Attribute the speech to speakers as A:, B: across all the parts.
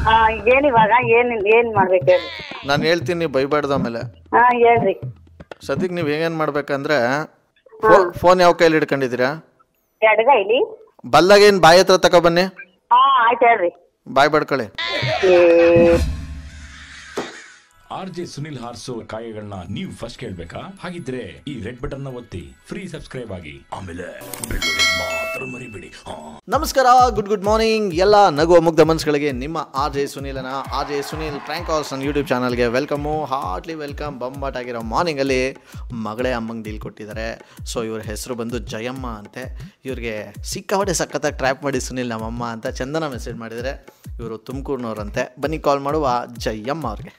A: ಹಾ ಏನ್ ಇವಾಗ ಏನ್ ಏನ್ ಮಾಡ್ಬೇಕು ಹೇಳಿ
B: ನಾನು ಹೇಳ್ತೀನಿ ಬೈಬಾರ್ದು ಆಮೇಲೆ
A: ಹಾ ಹೇಳ್ರಿ
B: ಸದ್ಯಕ್ಕೆ ನೀವು ಹೇಗೇನು ಮಾಡ್ಬೇಕಂದ್ರೆ ಫೋನ್ ಯಾವ ಕೈಲಿ ಹಿಡ್ಕೊಂಡಿದ್ದೀರಾ
A: ಎಡಗ ಇಲ್ಲಿ
B: ಬಲ್ಲಾಗೇನು ಬಾಯಿ ಹತ್ರ ತಗೊಬನ್ನಿ
A: ಹಾ ಆಯ್ತು ಹೇಳ್ರಿ
B: ಬಾಯ್ ಬಡ್ಕೊಳ್ಳಿ
A: ಏ
C: ಆರ್ ಜೆ ಸುನಿಲ್ ಹಾರ್ಸೋ ಕಾಯಗಳನ್ನ ನೀವು ಫಸ್ಟ್ ಕೇಳ್ಬೇಕಾ ಹಾಗಿದ್ರೆ ಈ ರೆಡ್ ಬಟನ್ ನ ಒತ್ತಿ ಫ್ರೀ ಸಬ್ಸ್ಕ್ರೈಬ್ ಆಗಿ ಆಮೇಲೆ ಬೆಳ್ಳುಳ್ಳಿ ಮಾತ್ರ ಮರಿಬೇಡಿ ಹಾ
B: ನಮಸ್ಕಾರ ಗುಡ್ ಗುಡ್ ಮಾರ್ನಿಂಗ್ ಎಲ್ಲ ನಗುವ ಮುಗ್ಧ ಮನಸ್ಸುಗಳಿಗೆ ನಿಮ್ಮ ಆರ್ ಜೆ ಸುನೀಲನ R J Sunil prank calls ನನ್ನ ಯೂಟ್ಯೂಬ್ ಚಾನಲ್ಗೆ ವೆಲ್ಕಮ್ಮು ಹಾರ್ಟ್ಲಿ ವೆಲ್ಕಮ್ ಬಂಬಾಟ್ ಆಗಿರೋ ಮಾರ್ನಿಂಗಲ್ಲಿ ಮಗಳೇ ಅಮ್ಮಂಗೆ ಡೀಲ್ ಕೊಟ್ಟಿದ್ದಾರೆ ಸೊ ಇವ್ರ ಹೆಸರು ಬಂದು ಜಯಮ್ಮ ಅಂತೆ ಇವ್ರಿಗೆ ಸಿಕ್ಕಾಪಟ್ಟೆ ಸಖತ್ತಾಗಿ ಟ್ರ್ಯಾಪ್ ಮಾಡಿ ಸುನೀಲ್ ನಮ್ಮಮ್ಮ ಅಂತ ಚಂದನ ಮೆಸೇಜ್ ಮಾಡಿದರೆ ಇವರು ತುಮಕೂರಿನವ್ರಂತೆ ಬನ್ನಿ ಕಾಲ್ ಮಾಡುವ ಜಯಮ್ಮ ಅವ್ರಿಗೆ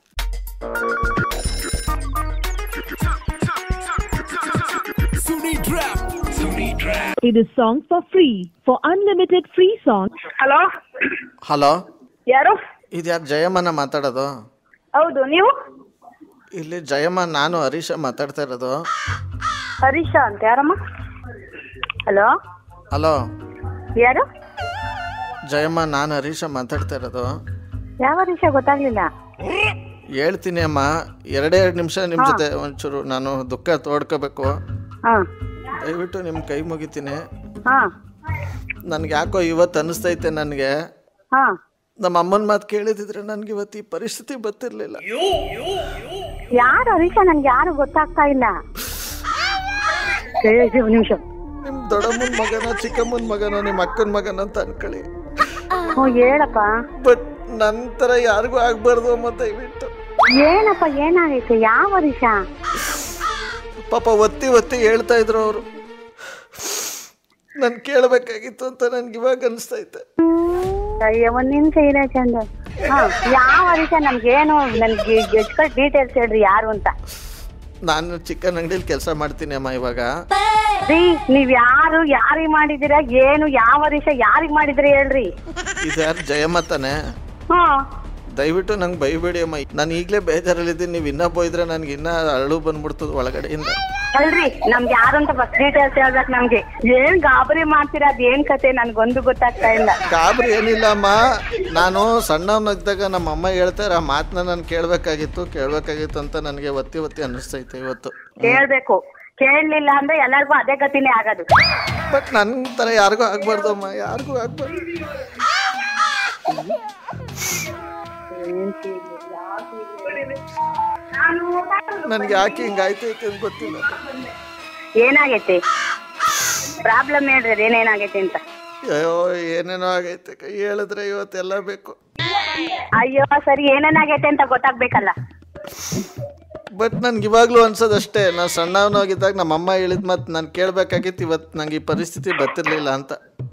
D: It is song for free. For unlimited free songs,
A: hello
B: hello
A: ಯಾರು
B: ಇದು ಯಾರು ಜಯಮ್ಮನ ಮಾತಾಡೋದು
A: ಹೌದು ನೀವು
B: ಇಲ್ಲಿ ಜಯಮ್ಮ ನಾನು ಹರೀಶ ಮಾತಾಡ್ತಾ ಇರೋದು
A: ಹರೀಶ ಅಂತ ಯಾರಮ್ಮ ಹಲೋ
B: ಹಲೋ
A: ಯಾರು
B: ಜಯಮ್ಮ ನಾನು ಹರೀಶ ಮಾತಾಡ್ತಾ ಇರೋದು
A: ಯಾವ ಹರೀಶ ಗೊತ್ತಾಗ್ಲಿಲ್ಲ
B: ಹೇಳ್ತೀನಿ ಅಮ್ಮ ಎರಡೇ ಎರಡು ನಿಮಿಷ ನಿಮ್ಮ ಜೊತೆ ಒಂಚೂರು ನಾನು ದುಃಖ ತೋಡ್ಕೋಬೇಕು
A: ಹಾ
B: ದಯವಿಟ್ಟು ನಿಮ್ಮ ಕೈ ಮುಗಿತೀನಿ
A: ಹಾ
B: ನನಗೆ ಯಾಕೋ ಇವತ್ತು ಅನ್ನಿಸ್ತೈತೆ ನನಗೆ
A: ಹಾ
B: ನಮ್ಮ ಅಮ್ಮನ ಮಾತು ಕೇಳಿದಿದ್ರೆ ನನಗೆ ಇವತ್ತು ಈ ಪರಿಸ್ಥಿತಿ ಗೊತ್ತಿರಲಿಲ್ಲ
A: ಯಾರು ಹರೀಶ ನನ್ಗೆ ಯಾರು ಗೊತ್ತಾಗ್ತಾ ಇಲ್ಲ ಏ, ಒಂದ್ ನಿಮಿಷ
B: ನಿಮ್ಮ ದೊಡ್ಡಮ್ಮನ ಮಗನ ಚಿಕ್ಕಮ್ಮನ ಮಗನ ನಿಮ್ಮ ಅಕ್ಕನ ಮಗನ ಅಂತ ಅನ್ಕೊಳ್ಳಿ
A: ಹ್ಞೂ ಹೇಳಪ್ಪ
B: ಬಟ್ ನಂತರ ಯಾರಿಗೂ ಆಗ್ಬಾರ್ದು ಅಮ್ಮ ದಯವಿಟ್ಟು
A: ಏನಪ್ಪ ಏನಾಗೈತೆ ಯಾವ ಹರೀಶ
B: ಪಾಪ ಒತ್ತಿ ಒತ್ತಿ ಹೇಳ್ತಾ ಇದ್ರು ಅವರು ನಾನು ಕೇಳಬೇಕಾಗಿತ್ತು ಅಂತ ನನ್ಗೆ ಇವಾಗ ಅನಿಸ್ತೈತೆ
A: ಅಯ್ಯೋ ಒಂದ್ ನಿಮಿಷ ಇದೆ ಚಂದ ಹಾ ಯಾವ ಹರೀಶ ನಮ್ಗೇನು ನನ್ಗೆ ಎಚ್ಕಟ್ ಡೀಟೇಲ್ಸ್ ಹೇಳ್ರಿ ಯಾರು ಅಂತ
B: ನಾನು ಚಿಕನ್ ಅಂಗಡಿಲಿ ಕೆಲಸ ಮಾಡ್ತೀನಿ ಅಮ್ಮ ಇವಾಗ
A: ರೀ ನೀವ್ ಯಾರು ಯಾರಿಗ್ ಮಾಡಿದಿರ ಏನು ಯಾವ ಹರೀಶ ಯಾರಿಗ್ ಮಾಡಿದ್ರಿ ಹೇಳ್ರಿ
B: ಇದು ಯಾರು ಜಯಮ್ಮ ತಾನೆ
A: ಹಾ
B: ದಯವಿಟ್ಟು ನಂಗೆ ಬೈಬೇಡಿ ಅಮ್ಮ ನಾನು ಈಗಲೇ ಬೇಜಾರಲ್ಲಿದ್ದೀನಿ ನೀವು ಇನ್ನೂ ಬೋಯ್ದ್ರೆ ನನಗೆ ಇನ್ನೂ ಅರಳು ಬಂದ್ಬಿಡ್ತದೆ ಒಳಗಡೆಯಿಂದ
A: ಅಲ್ರಿ ನಮ್ಗೆ ಯಾರು ಅಂತ ಫಸ್ಟ್ ಡೀಟೇಲ್ಸ್ ಹೇಳ್ಬೇಕು ನಮ್ಗೆ ಏನ್ ಗಾಬರಿ ಮಾಡ್ತೀರಾ ಅದ್ ಏನ್ ಕತೆ ನನ್ಗೊಂದು ಗೊತ್ತಾಗ್ತಾ ಇಲ್ಲ
B: ಗಾಬರಿ ಏನಿಲ್ಲ ಅಮ್ಮ ನಾನು ಸಣ್ಣವನಿದ್ದಾಗ ನಮ್ಮ ಅಮ್ಮ ಹೇಳ್ತಾರೆ ಆ ಮಾತನ್ನ ನಾನು ಕೇಳಬೇಕಾಗಿತ್ತು ಕೇಳಬೇಕಾಗಿತ್ತು ಅಂತ ನನಗೆ ಒತ್ತಿ ಒತ್ತಿ ಅನ್ನಿಸ್ತೈತೆ ಇವತ್ತು
A: ಕೇಳ್ಬೇಕು ಕೇಳಲಿಲ್ಲ ಅಂದ್ರೆ ಎಲ್ಲರಿಗೂ ಅದೇ ಗತಿನೇ ಆಗೋದು
B: ಬಟ್ ನನ್ನ ಥರ ಯಾರಿಗೂ ಆಗ್ಬಾರ್ದು ಅಮ್ಮ ಯಾರಿಗೂ ಆಗ್ಬಾರ್ದು ನನಗೆ ಯಾಕೆ ಹಿಂಗಾಯ್ತೈತೆ ಅಂತ ಗೊತ್ತಿಲ್ಲ
A: ಏನಾಗೈತೆ ಪ್ರಾಬ್ಲಮ್ ಹೇಳ್ರಿ ಅದ್ ಏನೇನಾಗೈತೆ ಅಂತ
B: ಅಯ್ಯೋ ಏನೇನೋ ಆಗೈತೆ ಕೈ ಹೇಳಿದ್ರೆ ಇವತ್ತೆಲ್ಲ ಬೇಕು
A: ಅಯ್ಯೋ ಸರಿ ಏನೇನಾಗೈತೆ ಅಂತ ಗೊತ್ತಾಗ್ಬೇಕಲ್ಲ
B: ಬಟ್ ನನ್ಗೆ ಇವಾಗಲೂ ಅನ್ಸೋದಷ್ಟೇ ನಾನು ಸಣ್ಣವನಾಗಿದ್ದಾಗ ನಮ್ಮ ಅಮ್ಮ ಹೇಳಿದ ಮಾತು ನಾನು ಕೇಳಬೇಕಾಗಿತ್ತು ಇವತ್ತು ನಂಗೆ ಈ ಪರಿಸ್ಥಿತಿ ಬರ್ತಿರ್ಲಿಲ್ಲ ಅಂತ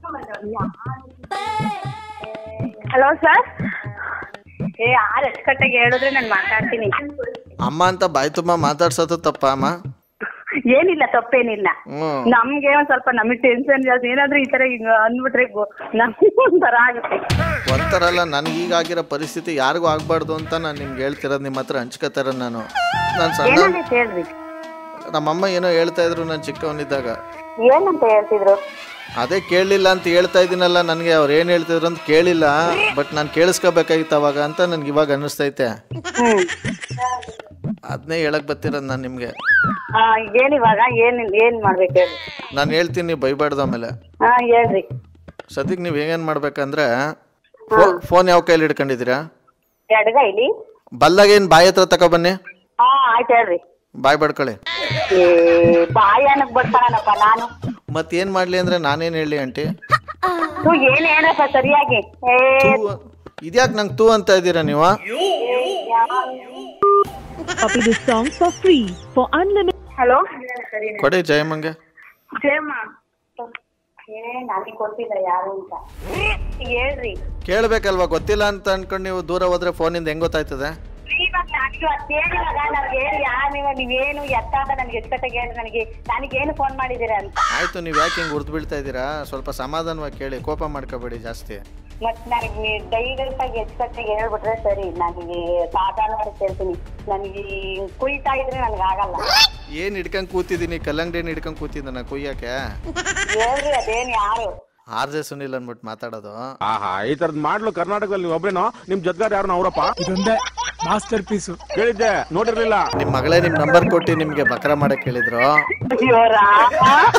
A: ಹಲೋ ಸರ್ ಏ ಆರ್ ಎಷ್ಟು ಕಟ್ಟೆಗೆ ಹೇಳಿದ್ರೆ ನಾನು ಮಾತಾಡ್ತೀನಿ
B: ಅಮ್ಮ ಅಂತ ಬಾಯಿ ತುಂಬ ಮಾತಾಡ್ಸೋದು ತಪ್ಪ ಅಮ್ಮ
A: ಏನಿಲ್ಲ ತಪ್ಪೇನಿಲ್ಲ
B: ಹ್ಞೂ
A: ನಮ್ಗೆ ಒಂದ್ ಸ್ವಲ್ಪ ನಮಗೆ ಟೆನ್ಷನ್ ಜಾಸ್ತಿ ಏನಾದ್ರೂ ಈ ತರ ಹಿಂಗ ಅಂದ್ಬಿಟ್ರೆ ಗೊ- ನಮ್ಗೆ ಒಂಥರ ಆಗುತ್ತೆ
B: ಒಂಥರ ಅಲ್ಲ ನನಗೆ ಈಗಾಗಿರೋ ಪರಿಸ್ಥಿತಿ ಯಾರಿಗೂ ಆಗಬಾರ್ದು ಅಂತ ನಾನು ನಿಮ್ಗೆ ಹೇಳ್ತಿರೋದು ನಿಮ್ಮ ಹತ್ರ ಹಂಚ್ಕೋತಾರ ನಾನು ನಾನು ಸಣ್ಣ
A: ಏನಾಗೈತೆ ಹೇಳ್ರಿ
B: ನಮ್ಮಮ್ಮ ಏನೋ ಹೇಳ್ತಾ ಇದ್ರು ನಾನು ಚಿಕ್ಕವನಿದ್ದಾಗ
A: ಏನಂತ ಹೇಳ್ತಿದ್ರು
B: ಅದೇ ಕೇಳಲಿಲ್ಲ ಅಂತ ಹೇಳ್ತಾ ಇದ್ದೀನಲ್ಲ ನನಗೆ ಅವ್ರು ಏನು ಹೇಳ್ತಿದ್ರು ಅಂತ ಕೇಳಿಲ್ಲ ಬಟ್ ನಾನು ಕೇಳಿಸ್ಕೋಬೇಕಾಗಿತ್ತು ಅವಾಗ ಅಂತ ನನಗೆ ಇವಾಗ ಅನ್ನಿಸ್ತೈತೆ
A: ಹ್ಮ್
B: ಅದನ್ನೇ ಹೇಳಕ್ ಬರ್ತಿರೋದು ನಾನು ನಿಮಗೆ
A: ಹಾ ಏನ್ ಇವಾಗ ಏನ್ ಏನ್ ಮಾಡ್ಬೇಕು ಹೇಳಿ
B: ನಾನು ಹೇಳ್ತೀನಿ ನೀವು ಬೈಬಾರ್ದು ಆಮೇಲೆ
A: ಹಾ ಹೇಳ್ರಿ
B: ಸದ್ಯಕ್ಕೆ ನೀವು ಹೇಗೇನು ಮಾಡ್ಬೇಕಂದ್ರೆ ಫೋನ್ ಯಾವ ಕೈಲಿ ಹಿಡ್ಕೊಂಡಿದ್ದೀರಾ
A: ಎಡಗ ಇಲ್ಲಿ
B: ಬಲ್ಲಾಗೇನು ಬಾಯಿ ಹತ್ರ ತಗೊಬನ್ನಿ
A: ಹಾ ಆಯ್ತು ಹೇಳ್ರಿ
B: ಬಾಯ್ ಬಡ್ಕೊಳ್ಳಿ
A: ಏ ಬಾಯಾನಕ್ ಬರ್ತಾನಪ್ಪ ನಾನು
B: ಮತ್ತೇನು ಮಾಡಲಿ ಅಂದರೆ ನಾನೇನು ಹೇಳಿ ಆಂಟಿ
A: ತೂ ಏನ್ ಹೇಳಪ್ಪ ಸರಿಯಾಗಿ ಏ
B: ಇದ್ಯಾಕೆ ನಂಗೆ ತೂ ಅಂತ ಇದ್ದೀರಾ ನೀವು
D: copy this song for free. For unlimited
A: hello
B: ಕೊಡಿ ಜಯಮ್ಮಂಗೆ
A: ಸೇಮ ಏ ನನಗೆ ಗೊತ್ತಿಲ್ಲ ಯಾರು ಅಂತ ಈಗ ಹೇಳ್ರಿ
B: ಕೇಳಬೇಕಲ್ವಾ ಗೊತ್ತಿಲ್ಲ ಅಂತ ಅನ್ಕೊಂಡು ನೀವು ದೂರ ಹೋದ್ರೆ ಫೋನಿಂದ ಹೆಂಗ್ ಗೊತ್ತಾಯ್ತದೆ
A: ಇವಾಗ ನನಗೆ ಅದೇನು ಇವಾಗ ನನ್ಗೆ ಹೇಳಿ ಯಾರು ನೀವು ನೀವೇನು ಎತ್ತ ಅಂತ ನನಗೆ ಎಷ್ಟೊತ್ತಿಗೆ ಹೇಳಿ ನನಗೆ ನನಗೇನು ಫೋನ್ ಮಾಡಿದ್ದೀರಾ ಅಂತ
B: ಆಯ್ತು ನೀವು ಯಾಕೆ ಹಿಂಗೆ ಉರ್ದು ಬೀಳ್ತಾ ಇದ್ದೀರಾ ಸ್ವಲ್ಪ ಸಮಾಧಾನವಾಗಿ ಕೇಳಿ ಕೋಪ ಮಾಡ್ಕೋಬೇಡಿ ಜಾಸ್ತಿ
A: ಮತ್ ನನಗೆ ಡೈರೆಕ್ಟ್ ಆಗಿ ಎಷ್ಟೊತ್ತಿಗೆ ಹೇಳ್ಬಿಟ್ರೆ ಸರಿ ನನಗೆ ಸಾಧಾರಣವಾಗಿ ಕೇಳ್ತೀನಿ ನನಗೆ ಕುಯ್ತಾ ಇದ್ರೆ ನನಗೆ ಆಗಲ್ಲ
B: ಏನು ಹಿಡ್ಕೊಂಡು ಕೂತಿದ್ದೀನಿ ಕಲ್ಲಂಗಡಿ ಹಿಡ್ಕೊಂಡು ಕೂತಿದ್ದ ನಾ ಕುಯ್ಯಕ್ಕೆ
A: ಹೇಳ್ರಿ ಅದೇನ್ ಯಾರು
B: ಆರ್ ಜೆ ಸುನಿಲ್ ಅಂದ್ಬಿಟ್ಟು ಮಾತಾಡೋದು
E: ಆಹಾ ಈ ತರದ್ ಮಾಡ್ಲು ಕರ್ನಾಟಕದಲ್ಲಿ ನೀವು ಒಬ್ರೇನೋ ನಿಮ್ ಜೊತೆಗಾರ ಯಾರು ಅವರಪ್ಪ
F: ಇದೊಂದೇ ಮಾಸ್ಟರ್ ಪೀಸು
E: ಕೇಳಿದ್ದೆ ನೋಡಿರ್ಲಿಲ್ಲ
B: ನಿಮ್ಮ ಮಗಳೇ ನಿಮ್ಮ ನಂಬರ್ ಕೊಟ್ಟು ನಿಮಗೆ ಬಕ್ರ ಮಾಡಕ್ಕೆ ಹೇಳಿದ್ರು
A: ಅಯ್ಯೋ ರಾಮ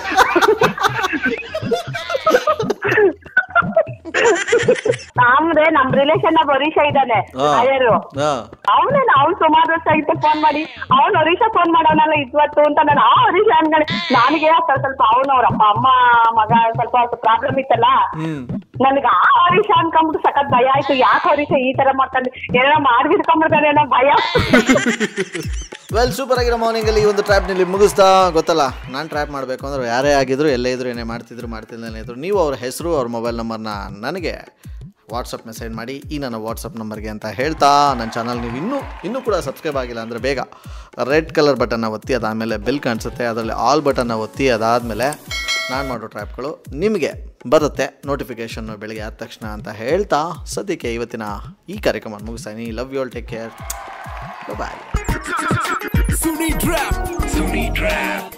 A: ನಮ್ರೆ ನಮ್ ರಿಲೇಷನ್ ಹರೀಶ ಇದ್ದಾನೆ
B: ಹಾ.
A: ಅಯ್ಯರು
B: ಹಾ
A: ಅವನೇನ ಅವ್ನ್ ಸುಮಾರು ವರ್ಷ ಆಯ್ತು ಫೋನ್ ಮಾಡಿ ಅವ್ನ್ ಹರೀಶ ಫೋನ್ ಮಾಡೋನಲ್ಲ ಇವತ್ತು ಅಂತ ನಾನು ಆ ಹರೀಶ ಅನ್ಗಡೆ ನನಗೆ ಸ್ವಲ್ಪ ಸ್ವಲ್ಪ ಅವನು ಅವ್ರ ಅಪ್ಪ ಅಮ್ಮ ಮಗ ಸ್ವಲ್ಪ ಪ್ರಾಬ್ಲಮ್ ಇತ್ತಲ್ಲ
B: ಹ್ಮ್
A: ನನ್ಗ ಆ ಹರೀಶ ಅನ್ಕೊಂಡ್ಬಿಟ್ಟು ಸಖತ್ ಭಯ ಆಯ್ತು ಯಾಕೆ ಹರೀಶ ಈ ತರ ಮಾಡ್ತಾನೆ ಏನೋ ಮಾಡ್ಬಿಡ್ಕೊಂಡ್ಬಿಡ್ತಾನೆ ಅನ್ನೋ ಭಯ
B: ವೆಲ್ ಸೂಪರ್ ಆಗಿರೋ ಮಾರ್ನಿಂಗ್ ಅಲ್ಲಿ ಈ ಒಂದು ಟ್ರ್ಯಾಪ್ ನಲ್ಲಿ ಮುಗಿಸ್ತಾ ಗೊತ್ತಲ್ಲ ನಾನು ಟ್ರ್ಯಾಪ್ ಮಾಡಬೇಕು ಅಂದ್ರೆ ಯಾರೇ ಆಗಿದ್ರು ಎಲ್ಲೇ ಇದ್ರು ಏನೇ ಮಾಡ್ತಿದ್ರು ಮಾಡ್ತಿಲ್ಲೇ ಇದ್ರು ನೀವು ಅವ್ರ ಹೆಸರು ಅವ್ರ ಮೊಬೈಲ್ ನಂಬರ್ನ ನನಗೆ ವಾಟ್ಸಪ್ ಮೆಸೇಜ್ ಮಾಡಿ ಈ ನನ್ನ ವಾಟ್ಸಪ್ ನಂಬರ್ಗೆ ಅಂತ ಹೇಳ್ತಾ ನನ್ನ ಚಾನಲ್ ನೀವು ಇನ್ನೂ ಇನ್ನೂ ಕೂಡ ಸಬ್ಸ್ಕ್ರೈಬ್ ಆಗಿಲ್ಲ ಅಂದರೆ ಬೇಗ ರೆಡ್ ಕಲರ್ ಬಟನ್ನ ಒತ್ತಿ ಅದಾದಮೇಲೆ ಬೆಲ್ ಕಾಣಿಸುತ್ತೆ ಅದರಲ್ಲಿ ಆಲ್ ಬಟನ್ನ ಒತ್ತಿ ಅದಾದಮೇಲೆ ನಾನು ಮಾಡೋ ಟ್ರ್ಯಾಪ್ಗಳು ನಿಮಗೆ ಬರುತ್ತೆ ನೋಟಿಫಿಕೇಷನ್ ಬೆಳಿಗ್ಗೆ ಆದ ತಕ್ಷಣ ಅಂತ ಹೇಳ್ತಾ ಸದ್ಯಕ್ಕೆ ಇವತ್ತಿನ ಈ ಕಾರ್ಯಕ್ರಮ ಮುಗಿಸ್ತೀನಿ love you all take care bye
C: Suni trap Suni trap